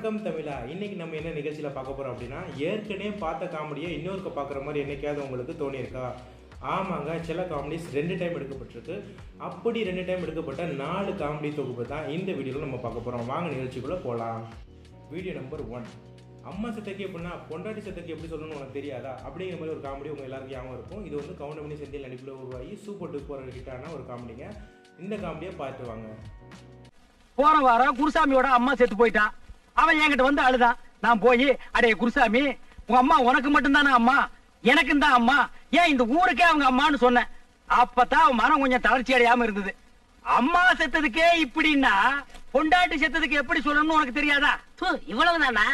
வணக்கம் தமிழா இன்னைக்கு நம்ம என்ன நிகழ்ச்சியில் பார்க்க போகிறோம் அப்படின்னா ஏற்கனவே பார்த்த காமெடியை இன்னொருக்க பார்க்குற மாதிரி என்னைக்காவது உங்களுக்கு தோணியிருக்கா ஆமாங்க சில காமெடிஸ் ரெண்டு டைம் எடுக்கப்பட்டிருக்கு அப்படி ரெண்டு டைம் எடுக்கப்பட்ட நாலு காமெடி தொகுப்பு தான் இந்த வீடியோவில் நம்ம பார்க்க போகிறோம் வாங்க நிகழ்ச்சிக்குள்ளே போகலாம் வீடியோ நம்பர் ஒன் அம்மா சத்தக்கு எப்படின்னா பொண்டாட்டி சத்தக்கு எப்படி சொல்லணும்னு உனக்கு தெரியாதா அப்படிங்கிற மாதிரி ஒரு காமெடி உங்கள் எல்லாருக்கும் ஞாபகம் இருக்கும் இது வந்து கவுண்டமணி செந்தில் நடிப்பில் உருவாகி சூப்பர் டூப்பர் ஹிட்டான ஒரு காமெடிங்க இந்த காமெடியை பார்த்து வாங்க போன வாரம் குருசாமியோட அம்மா செத்து போயிட்டான் அவன் என்கிட்ட வந்து அழுதான் நான் போய் அடே குருசாமி உங்க அம்மா உனக்கு மட்டும்தானே அம்மா எனக்கும் தான் அம்மா ஏன் இந்த ஊருக்கே அவங்க அம்மான்னு சொன்னேன் அப்பதான் அவன் மனம் கொஞ்சம் தளர்ச்சி அடையாம இருந்தது அம்மா செத்ததுக்கே இப்படின்னா பொண்டாட்டி செத்ததுக்கு எப்படி சொல்லணும்னு உனக்கு தெரியாதா து, இவ்வளவுதானா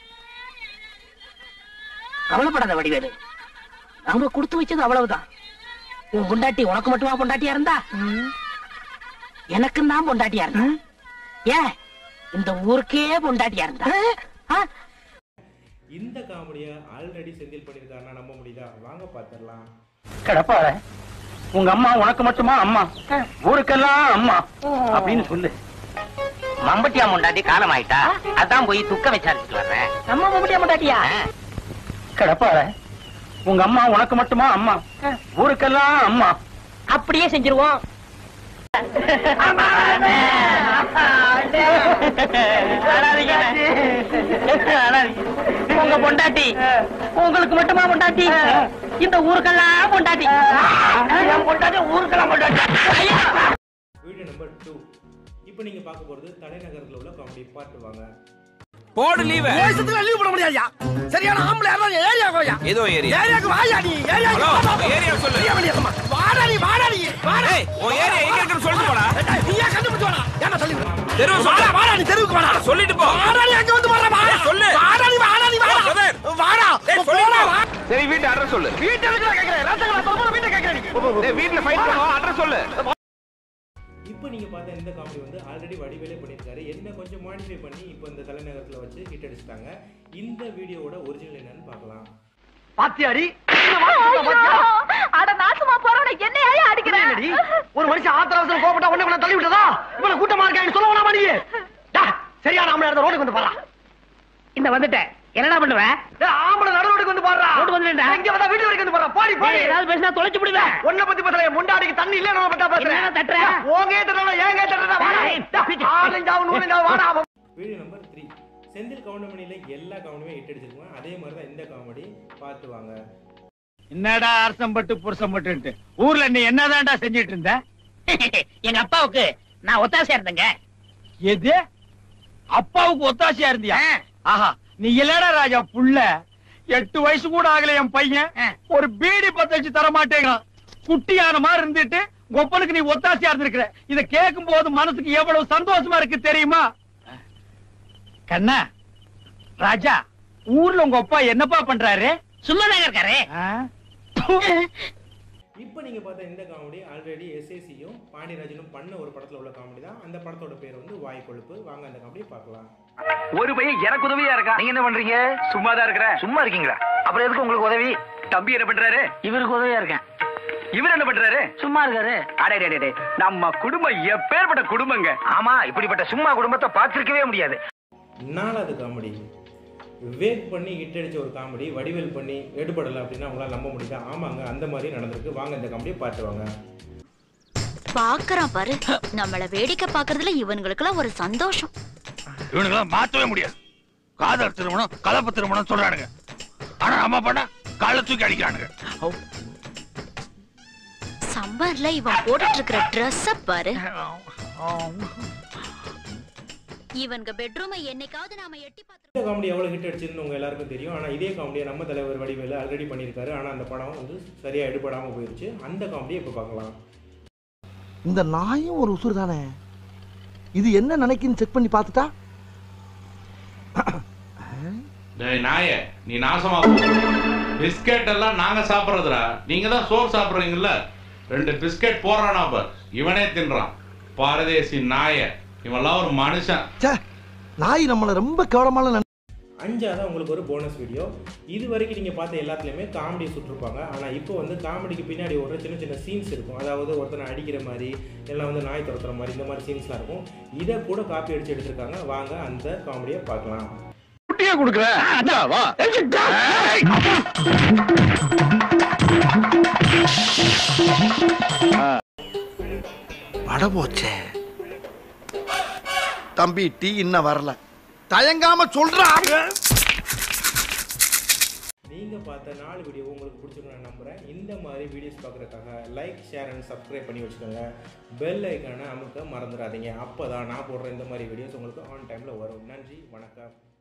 கவலைப்படாத வடிவேலு அவங்க கொடுத்து வச்சது அவ்வளவுதான் உன் பொண்டாட்டி உனக்கு மட்டுமா பொண்டாட்டியா இருந்தா எனக்கும் தான் பொண்டாட்டியா இருந்தா ஏன் இந்த ஊருக்கே பொண்டாட்டியா இருந்தா ஆ? இந்த காமெடியை ஆல்ரெடி செந்தில் பண்ணியிருக்காருன்னா நம்ப முடியுதா வாங்க பார்த்துடலாம் கிடப்பார உங்க அம்மா உனக்கு மட்டுமா அம்மா ஊருக்கெல்லாம் அம்மா அப்படின்னு சொல்லு மம்பட்டியா முண்டாட்டி காலம் ஆயிட்டா அதான் போய் துக்க விசாரிச்சுட்டு வர்றேன் நம்ம மம்பட்டியா முண்டாட்டியா கிடப்பார உங்க அம்மா உனக்கு மட்டுமா அம்மா ஊருக்கெல்லாம் அம்மா அப்படியே செஞ்சிருவோம் உங்க பொண்டாட்டி உங்களுக்கு மட்டுமா பொண்டாட்டி இந்த ஊருக்கெல்லாம் பொண்டாட்டி என் பொண்டாட்டி ஊருக்கெல்லாம் பொண்டாட்டி ஐயா! வீடியோ நம்பர் டூ இப்போ நீங்கள் பார்க்க போகிறது தலைநகரத்தில் உள்ள காமெடி பாட்டு வாங்க போடு லீவ் தேசத்துல லீவ் போட முடியாதுயா சரியான ஆம்பளை யாரும் ஏரியா கோயா ஏதோ ஏரியா ஏரியாக்கு வாயா நீ ஏரியாக்கு ஹலோ, வா, வா, வா. ஏரியா சொல்லு. ஏரியா வெளியேம்மா. வாடா நீ வாடா நீ வாடா ஏய் உன் ஏரியா எங்க இருக்குன்னு சொல்லிட்டு போடா ஏய், நீயா கண்டுபிடிச்சு வாடா ஏன்னா சொல்லி தெருவு சொல்லு. வாடா வாடா நீ தெருவுக்கு வாடா சொல்லிட்டு போ வாடா நீ அங்க வந்து வாடா வாடா சொல்லு. வாடா நீ வாடா நீ வாடா ஓ, brother. வாடா ஏய், போடா, சொல்லிட்டு வா. போ. சரி வீட்டு அட்ரஸ் சொல்லு வீட்டுல இருக்கிற கேக்குறேன் ரத்தங்களா சொல்லுங்க வீட்டுல கேக்குறேன் டேய் வீட்ல ஃபைட் பண்ணுவோம் அட்ரஸ் சொல்லு இப்போ நீங்கள் பார்த்த இந்த காமெடி வந்து ஆல்ரெடி வடிவேலே பண்ணியிருக்காரு என்ன கொஞ்சம் மாடிஃபை பண்ணி இப்போ இந்த தலைநகரத்தில் வச்சு ஹிட் அடிச்சிட்டாங்க இந்த வீடியோவோட ஒரிஜினல் என்னன்னு பார்க்கலாம் பாத்தியாடி அட நாசமா போறவன என்னையா அடிக்கிறேன் என்னடி? ஒரு மனுஷன் ஆத்திர அவசரம் கோபப்பட்டா உடனே உன்னை தள்ளி விட்டதா இவ்வளவு கூட்டமா இருக்கான்னு சொல்ல வேணாமா நீ டா, சரியான ஆம்பளை இடத்த ரோடுக்கு வந்து பாரா இந்த வந்துட்டேன் என்னடா பண்ணுவ ஆம்பளை நடு ரோடுக்கு வந்து பாடுறா ரோட்டுக்கு வந்துட்டேன்டா. இங்க வந்தா வீட்டு வரைக்கும் வந்து பாடுறா பாடி பாடி ஏய், ஏதாவது பேசினா தொலைச்சு விடுவேன் உன்னை பத்தி பேசல முண்டாடிக்கு தண்ணி இல்ல நம்ம பத்தா பேசுறேன் என்னடா தட்டுற? ஓங்கே தட்டுறா ஏங்க தட்டுறா வாடா ஏய், டா, பிச்சு. ஆலஞ்சாவும் நூலஞ்சாவும் வாடா வீடியோ நம்பர் த்ரீ செந்தில் கவுண்டமணியில் எல்லா காமெடியுமே ஹிட் அடிச்சிருக்கோம் அதே மாதிரி தான் இந்த காமெடி பார்த்து வாங்க என்னடா அரசம் பட்டு புருஷம் பட்டுன்ட்டு ஊர்ல நீ என்னதான்டா செஞ்சிட்டு இருந்த எங்க அப்பாவுக்கு நான் ஒத்தாசையா இருந்தேங்க எது அப்பாவுக்கு ஒத்தாசையா இருந்தியா ஆ. ஆஹா நீ இல்லடா ராஜா புள்ள எட்டு வயசு கூட ஆகல என் பையன் ஆ. ஒரு பீடி பத்த வச்சு தர மாட்டேங்கிறான் குட்டியான மாதிரி இருந்துட்டு கொப்பனுக்கு நீ ஒத்தாசையா இருந்திருக்கிற இத கேட்கும் போது மனசுக்கு எவ்வளவு சந்தோஷமா இருக்கு தெரியுமா கண்ணா ராஜா ஊர்ல உங்க அப்பா என்னப்பா பண்றாரு சும்மா தாங்க இருக்காரு ஆ? இப்போ நீங்கள் பார்த்த இந்த காமெடி ஆல்ரெடி எஸ்ஏசியும் பாண்டியராஜனும் பண்ண ஒரு படத்தில் உள்ள காமெடி தான் அந்த படத்தோட பேர் வந்து வாய் கொழுப்பு வாங்க அந்த காமெடி பார்க்கலாம் ஒரு பையன் எனக்கு உதவியா இருக்கா நீங்க என்ன பண்றீங்க சும்மா தான் இருக்கிறேன் சும்மா இருக்கீங்களா அப்புறம் எதுக்கு உங்களுக்கு உதவி தம்பி என்ன பண்றாரு இவருக்கு உதவியா இருக்கேன் இவர் என்ன பண்றாரு சும்மா இருக்காரு அடே டே, டே, டே. நம்ம குடும்பம் எப்பேற்பட்ட குடும்பங்க ஆமா இப்படிப்பட்ட சும்மா குடும்பத்தை பார்த்திருக்கவே முடியாது நாலாவது காமெடி விவேக் பண்ணி ஹிட் அடிச்ச ஒரு காமெடி வடிவேல் பண்ணி எடுபடலை அப்படின்னா உங்களால் நம்ப முடியுதா ஆமாங்க அந்த மாதிரி நடந்திருக்கு வாங்க இந்த காமெடியை பார்த்து வாங்க பாக்குறான் பாரு நம்மள வேடிக்கை பாக்குறதுல இவனுங்களுக்குலாம் ஒரு சந்தோஷம் இவனுங்களாம் மாத்தவே முடியாது காதல் திருமணம் கலப்பு திருமணம் சொல்றானுங்க ஆனா நம்ம பண்ண கால தூக்கி அடிக்கிறானுங்க சம்மர்ல இவன் போட்டுட்டு இருக்கிற ட்ரெஸ் பாரு இவனுங்க பெட்ரூமை என்னைக்காவது நாம எட்டி பார்த்து இந்த காமெடி எவ்வளோ ஹிட் அடிச்சிருந்து உங்க எல்லாருக்கும் தெரியும் ஆனால் இதே காமெடியை நம்ம தலைவர் வடிவேலு ஆல்ரெடி பண்ணியிருக்காரு ஆனால் அந்த படம் வந்து சரியாக எடுபடாமல் போயிடுச்சு அந்த காமெடியை இப்போ பார்க்கலாம் இந்த நாயும் ஒரு உசுறு தானே இது என்ன நினைக்குன்னு செக் பண்ணி பார்த்துட்டா டேய் நாயே நீ நாசமா போ. பிஸ்கெட் எல்லாம் நாங்க சாப்பிடுறதுடா நீங்க தான் சோறு சாப்பிடுறீங்கல்ல ரெண்டு பிஸ்கெட் போடுறானா பார் இவனே தின்றான் பாரதேசி நாய இவன்லாம் ஒரு மனுஷன் ச்சே நாய் நம்மளை ரொம்ப கேவலமான நினை- அஞ்சாவது உங்களுக்கு ஒரு போனஸ் வீடியோ இது வரைக்கும் நீங்கள் பார்த்த எல்லாத்துலேயுமே காமெடி சுட்டிருப்பாங்க ஆனால் இப்போ வந்து காமெடிக்கு பின்னாடி ஒரு சின்ன சின்ன சீன்ஸ் இருக்கும் அதாவது ஒருத்தனை அடிக்கிற மாதிரி எல்லாம் வந்து நாய் துரத்துற மாதிரி இந்த மாதிரி சீன்ஸ்லாம் இருக்கும் இதை கூட காப்பி அடிச்சு எடுத்திருக்காங்க வாங்க அந்த காமெடியை பார்க்கலாம் கொடுக்குறேன் இந்தா, வா பட போச்சே தம்பி டீ இன்னும் வரல தயங்காம சொல்றா நீங்கள் பார்த்த நாலு வீடியோ உங்களுக்கு பிடிச்சிருக்கும் நான் நம்புகிறேன் இந்த மாதிரி வீடியோஸ் பார்க்குறதுக்காக லைக் ஷேர் அண்ட் சப்ஸ்கிரைப் பண்ணி வச்சுக்கோங்க பெல் ஐக்கானை அமுக்க மறந்துடாதீங்க அப்போ தான் நான் போடுற இந்த மாதிரி வீடியோஸ் உங்களுக்கு ஆன் டைமில் வரும் நன்றி வணக்கம்